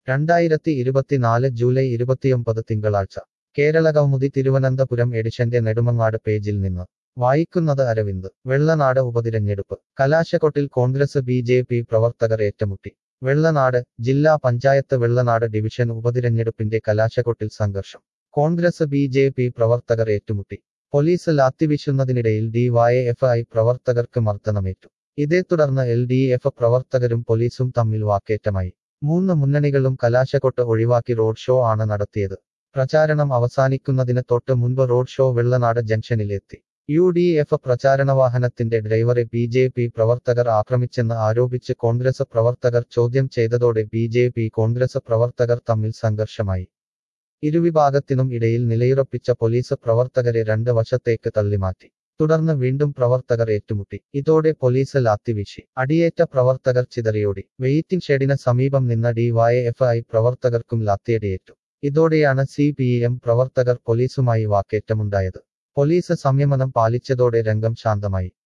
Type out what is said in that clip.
രണ്ടായിരത്തി ഇരുപത്തിനാല് ജൂലൈ ഇരുപത്തിയൊമ്പത് തിങ്കളാഴ്ച കേരള കൗമുദി തിരുവനന്തപുരം എഡിഷന്റെ നെടുമങ്ങാട് പേജിൽ നിന്ന് വായിക്കുന്നത് അരവിന്ദ് വെള്ളനാട് ഉപതിരഞ്ഞെടുപ്പ് കലാശക്കൊട്ടിൽ കോൺഗ്രസ് ബി ജെ പി പ്രവർത്തകർ ഏറ്റുമുട്ടി വെള്ളനാട് ജില്ലാ പഞ്ചായത്ത് വെള്ളനാട് ഡിവിഷൻ ഉപതിരഞ്ഞെടുപ്പിന്റെ കലാശക്കൊട്ടിൽ സംഘർഷം കോൺഗ്രസ് ബി ജെ പി പ്രവർത്തകർ ഏറ്റുമുട്ടി പോലീസ് ലാത്തിവീശുന്നതിനിടയിൽ ഡി വൈ എഫ് ഐ പ്രവർത്തകർക്ക് മർദ്ദനമേറ്റു ഇതേ തുടർന്ന് എൽ ഡി എഫ് പ്രവർത്തകരും പോലീസും തമ്മിൽ വാക്കേറ്റമായി മൂന്ന് മുന്നണികളും കലാശക്കൊട്ട് ഒഴിവാക്കി റോഡ് ഷോ ആണ് നടത്തിയത് പ്രചാരണം അവസാനിക്കുന്നതിന് തൊട്ട് മുൻപ് റോഡ് ഷോ വെള്ളനാട് ജംഗ്ഷനിലെത്തി യു ഡി എഫ് പ്രചാരണ വാഹനത്തിന്റെ ഡ്രൈവറെ ബി ജെ പി പ്രവർത്തകർ ആക്രമിച്ചെന്ന് ആരോപിച്ച് കോൺഗ്രസ് പ്രവർത്തകർ ചോദ്യം ചെയ്തതോടെ ബി ജെ പി കോൺഗ്രസ് പ്രവർത്തകർ തമ്മിൽ സംഘർഷമായി ഇരുവിഭാഗത്തിനും ഇടയിൽ നിലയുറപ്പിച്ച പോലീസ് പ്രവർത്തകരെ രണ്ട് വശത്തേക്ക് തള്ളിമാറ്റി തുടർന്ന് വീണ്ടും പ്രവർത്തകർ ഏറ്റുമുട്ടി ഇതോടെ പോലീസ് ലാത്തിവീശി അടിയേറ്റ പ്രവർത്തകർ ചിതറിയോടി വെയിറ്റിംഗ് ഷെഡിന് സമീപം നിന്ന ഡി വൈ എഫ് ഐ പ്രവർത്തകർക്കും ലാത്തിയടിയേറ്റു ഇതോടെയാണ് സി പി എം പ്രവർത്തകർ പോലീസുമായി വാക്കേറ്റമുണ്ടായത് പോലീസ് സംയമനം പാലിച്ചതോടെ രംഗം ശാന്തമായി